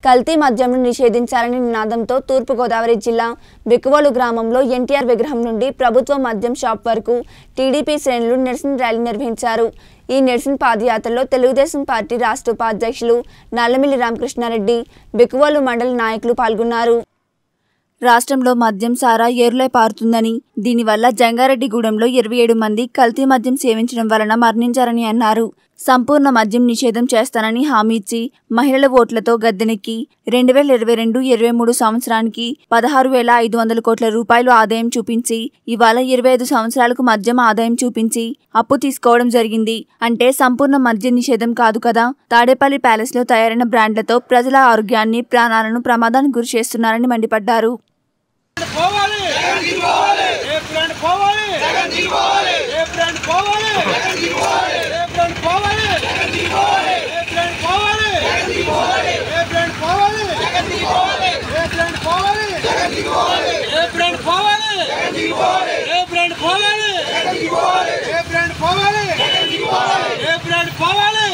కల్తీ మద్యంను నిషేధించాలని నినాదంతో తూర్పుగోదావరి జిల్లా బిక్కువోలు గ్రామంలో ఎన్టీఆర్ విగ్రహం నుండి ప్రభుత్వ మద్యం షాప్ వరకు టీడీపీ శ్రేణులు నిరసన ర్యాలీ నిర్వహించారు ఈ నిరసన పాదయాత్రలో తెలుగుదేశం పార్టీ రాష్ట్ర ఉపాధ్యక్షులు నల్లమిల్లి రామకృష్ణారెడ్డి బిక్కువోలు మండలి నాయకులు పాల్గొన్నారు రాష్ట్రంలో మద్యం సారా ఏరులై పారుతుందని దీనివల్ల జంగారెడ్డిగూడెంలో ఇరవై ఏడు మంది కల్తీ మద్యం సేవించడం వలన మరణించారని అన్నారు సంపూర్ణ మద్యం నిషేధం చేస్తానని హామీ ఇచ్చి మహిళల ఓట్లతో గద్దెనెక్కి రెండు వేల ఇరవై రెండు ఇరవై మూడు సంవత్సరానికి పదహారు వేల ఐదు వందల కోట్ల రూపాయలు ఆదాయం చూపించి ఇవాళ ఇరవై ఐదు సంవత్సరాలకు మద్యం ఆదాయం చూపించి అప్పు తీసుకోవడం జరిగింది అంటే సంపూర్ణ మద్య నిషేధం కాదు కదా తాడేపల్లి ప్యాలెస్ లో తయారైన బ్రాండ్లతో ప్రజల ఆరోగ్యాన్ని ప్రాణాలను ప్రమాదానికి గురి చేస్తున్నారని మండిపడ్డారు పోవాలి ఏ బ్రాండ్ పోవాలి ఏ బ్రాండ్ పోవాలి ఏ బ్రాండ్ పోవాలి ఏ బ్రాండ్ పోవాలి ఏ బ్రాండ్ పోవాలి ఏ బ్రాండ్ పోవాలి ఏ బ్రాండ్ పోవాలి ఏ బ్రాండ్ పోవాలి ఏ బ్రాండ్ పోవాలి ఏ బ్రాండ్ పోవాలి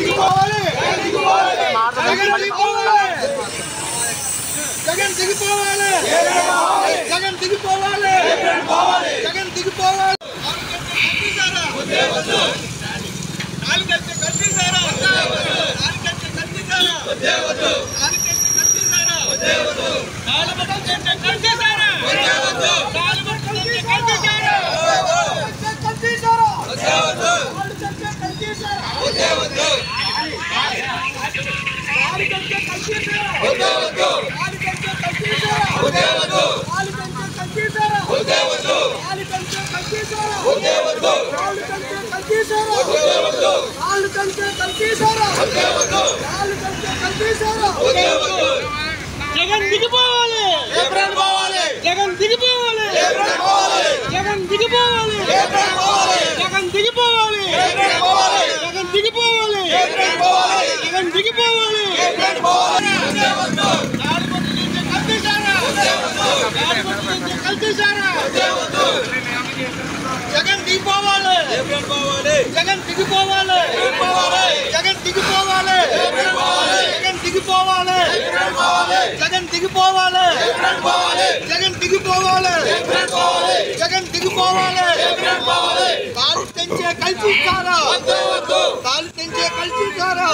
జగన్ దిగిపోవాలి జగన్ దిగిపోవాలి జగన్ దిగిపోవాలి జగన్ దిగిపోవాలి జగన్ దిగిపోవాలి జగన్ దిగిపోవాలి జగన్ దిగిపోవాలి జగన్ దిగిపోవాలి జగన్ దిగిపోవాలి కల్తీసారా జగన్ దిగిపోవాలి జగన్ దిగిపోవాలి జగన్ దిగిపోవాలి జగన్ దిగిపోవాలి జగన్ దిగిపోవాలి జగన్ దిగిపోవాలి జగన్ దిగిపోవాలి కాలు తెంచే కల్తీసారా కాలు తెంచే కల్తీసారా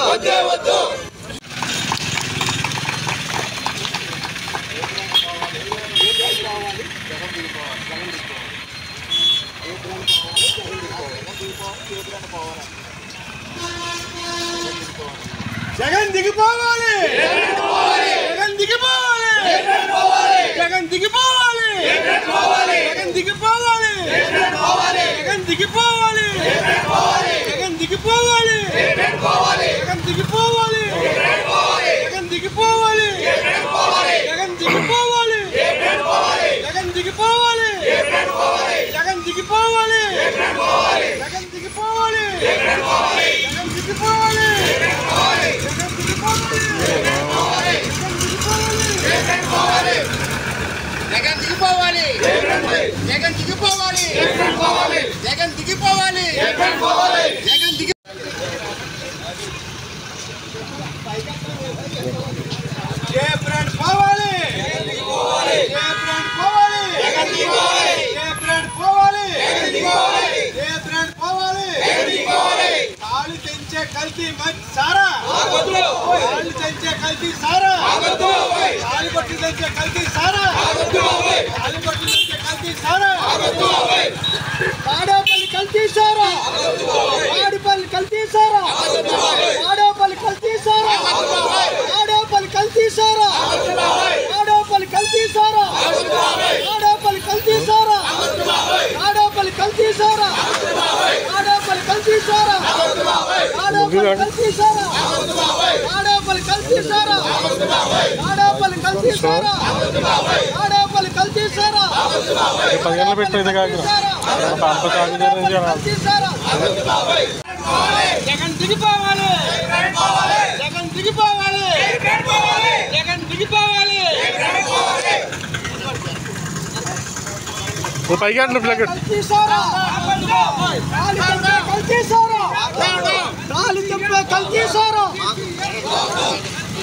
జగన్ దిగిపోవాలి జగన్ దిగిపోవాలి జగన్ దిగిపోవాలి జగన్ దిగిపోవాలి జగన్ దిగిపోవాలి జగన్ దిగిపోవాలి జగన్ దిగిపోవాలి జగన్ దిగిపోవాలి జగన్ దిగిపోవాలి జగన్ దిగిపోవాలి జగన్ దిగిపోవాలి జగన్ దిగిపోవాలి జగన్ దిగిపోవాలి జగన్ దిగిపోవాలి జగన్ దిగిపోవాలి జగన్ దిగిపోవాలి జగన్ దిగి ఏ బ్రాండ్ పోవాలి ఏ బ్రాండ్ పోవాలి ఏ బ్రాండ్ పోవాలి ఏ బ్రాండ్ పోవాలి కాలు తెంచే కల్తీ మంచి సారా కాలు తెంచే కల్తీ సారా కాలు కొట్టి తెంచే కల్తీ సారా కాలు కొట్టి తెంచే కల్తీ సారా తాడేపల్లి కల్తీ సారా తాడేపల్లి కల్తీ సారా తాడేపల్లి కల్తీ సారా తాడేపల్లి కల్తీ సారా తాడేపల్లి కల్తీ సారా తాడేపల్లి కల్తీ సారా తాడేపల్లి కల్తీ సారా తాడేపల్లి కల్తీ సారా తాడేపల్లి కల్తీ సారా తాడేపల్లి కల్తీ సారా తాడేపల్లి కల్తీ సారా తాడేపల్లి కల్తీ సారా పది గంటలు పెట్టేది కాదు అంత కాదు కల్తీ సారా జగన్ దిగిపోవాలి జగన్ దిగిపోవాలి జగన్ దిగిపోవాలి పైకి అట్లా ప్లగెట్ కల్తీ సారా కల్తీ సారా నాలుగు చెప్పే కల్తీ సారా